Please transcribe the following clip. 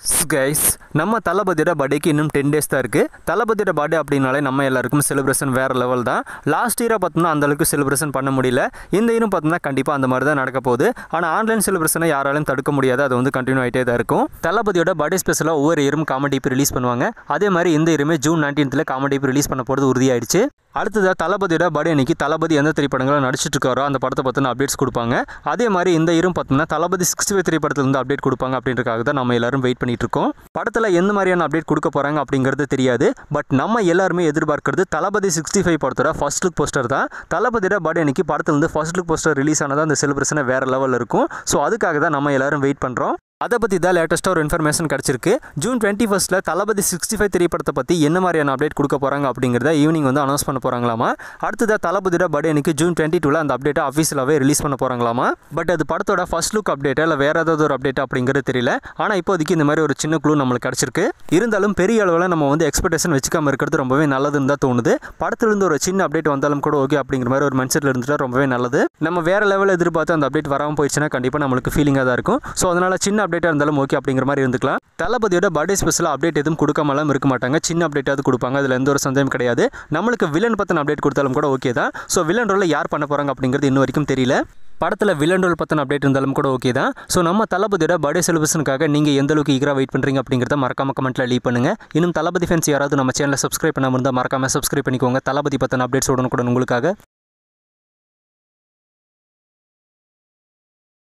guys நம்ம தளபதியோட பர்த்டேக்கு இன்னும் டென் டேஸ் தான் இருக்குது தளபதியோட பர்த்டே அப்படின்னாலே நம்ம எல்லாருக்கும் செலிப்ரேஷன் வேறு லெவல் தான் லாஸ்ட் இயராக பார்த்தோம்னா அந்த அளவுக்கு செலிப்ரேஷன் பண்ண முடியல இந்த இயரும் பார்த்தோம்னா கண்டிப்பாக அந்த மாதிரி தான் நடக்க போகுது ஆனால் ஆன்லைன் செலிப்ரேஷனை யாராலையும் தடுக்க முடியாது அது வந்து கண்டினியூ ஆகிட்டே தான் இருக்கும் தளபதியோட பர்த்டே ஸ்பெஷலாக ஒவ்வொரு இயரும் காமெடி இப்போ ரிலீஸ் பண்ணுவாங்க அதே மாதிரி இந்த இயருமே ஜூன் நைன்டீன்த்தில் காமெடி இப்போ ரிலீஸ் பண்ண போகிறது உறுதியாயிடுச்சு அடுத்ததாக தளபதியோட பர்த்டே அன்னைக்கு தளபதி எந்த திரைப்படங்களை நடிச்சிட்டு இருக்காரோ அந்த படத்தை பற்றின அப்டேட்ஸ் கொடுப்பாங்க அதே மாதிரி இந்த இயரும் பார்த்தோம்னா தளபதி சிக்ஸ்டி ஃபைவ் திரைப்படத்துலேருந்து அப்டேட் கொடுப்பாங்க அப்படின்றக்காக தான் நம்ம எல்லாரும் வெயிட் பண்ணிட்டு இருக்கோம் படத்தில் எந்த மாதிரியான அப்டேட் கொடுக்க போகிறாங்க அப்படிங்கிறது தெரியாது பட் நம்ம எல்லாருமே எதிர்பார்க்கிறது தளபதி சிக்ஸ்டி ஃபைவ் படத்தோட ஃபர்ஸ்ட் லுக் போஸ்டர் தான் தளபதியோட பர்த்டே அன்னைக்கு படத்துலேருந்து ஃபர்ஸ்ட் லுக் போஸ்டர் ரிலீஸ் ஆனதா அந்த செலிப்ரேஷனை வேறு லெவலில் இருக்கும் ஸோ அதுக்காக தான் நம்ம எல்லாரும் வெயிட் பண்ணுறோம் அதை பற்றி தான் லேட்டஸ்ட்டாக ஒரு இன்ஃபர்மேஷன் கிடச்சிருக்கு ஜூன் டுவெண்ட்டி ஃபஸ்ட்டில் தளபதி சிக்ஸ்டி ஃபைவ் திரைப்படத்தை பற்றி என்ன மாதிரியான அப்டேட் கொடுக்க போகிறாங்க அப்படிங்கிறத ஈவினிங் வந்து அனௌன்ஸ் பண்ண போகிறாங்களாமா அடுத்ததாக தளபதியோட பர்த்டே அன்னைக்கு ஜூன் டுவெண்ட்டி டூவில் அந்த அப்டேட்டை அஃபீஷியலாகவே ரிலீஸ் பண்ண போகிறாங்களாமா பட் அது படத்தோட ஃபர்ஸ்ட் லுக் அப்டேட்டா இல்லை வேறு ஏதாவது ஒரு அப்டேட் அப்படிங்கிறது தெரியல ஆனால் இப்போதைக்கு இந்த மாதிரி ஒரு சின்ன க்ளூ நம்மளுக்கு கிடச்சிருக்கு இருந்தாலும் பெரிய அளவில் நம்ம வந்து எக்ஸ்பெக்டேஷன் வச்சுக்காம இருக்கிறது ரொம்பவே நல்லதுன்னு தான் தோணுது படத்துலேருந்து ஒரு சின்ன அப்டேட் வந்தாலும் கூட ஓகே அப்படிங்கிற மாதிரி ஒரு மைண்ட் இருந்துட்டா ரொம்பவே நல்லது நம்ம வேறு லெவலில் எதிர்பார்த்து அந்த அப்டேட் வராமல் போயிடுச்சுன்னா கண்டிப்பாக நம்மளுக்கு ஃபீலிங்காக தான் இருக்கும் ஸோ அதனால் சின்ன அப்டேட்டாக இருந்தாலும் ஓகே அப்படிங்கிற மாதிரி இருந்துக்கலாம் தளபதியோட பர்த்டே ஸ்பெஷலாக அப்டேட் எதுவும் கொடுக்காமலாம் இருக்க மாட்டாங்க சின்ன அப்டேட்டாவது கொடுப்பாங்க அதில் எந்த ஒரு சந்தேகம் கிடையாது நம்மளுக்கு வில்லன் பற்றின அப்டேட் கொடுத்தாலும் கூட ஓகே தான் ஸோ வில்லன் ரோலில் யார் பண்ண போகிறாங்க அப்படிங்கிறது இன்ன வரைக்கும் தெரியல படத்தில் வில்லன் ரோல் பற்றின அப்டேட் இருந்தாலும் கூட ஓகே தான் ஸோ நம்ம தளபதியோட பர்த்டே செலிப்ரேஷனுக்காக நீங்கள் எந்த அளவுக்கு ஈகராக வெயிட் பண்ணுறீங்க அப்படிங்கிறத மறக்காம கமெண்ட்டில் லீவ் பண்ணுங்கள் இன்னும் தளபதி ஃபேன்ஸ் யாராவது நம்ம சேனலை சப்ஸ்கிரைப் பண்ணாமல் இருந்தால் மறக்காம சப்ஸ்கிரைப் பண்ணிக்கோங்க தளபதி பற்றின அப்டேட்ஸ் உடனுக்குடன் உங்களுக்காக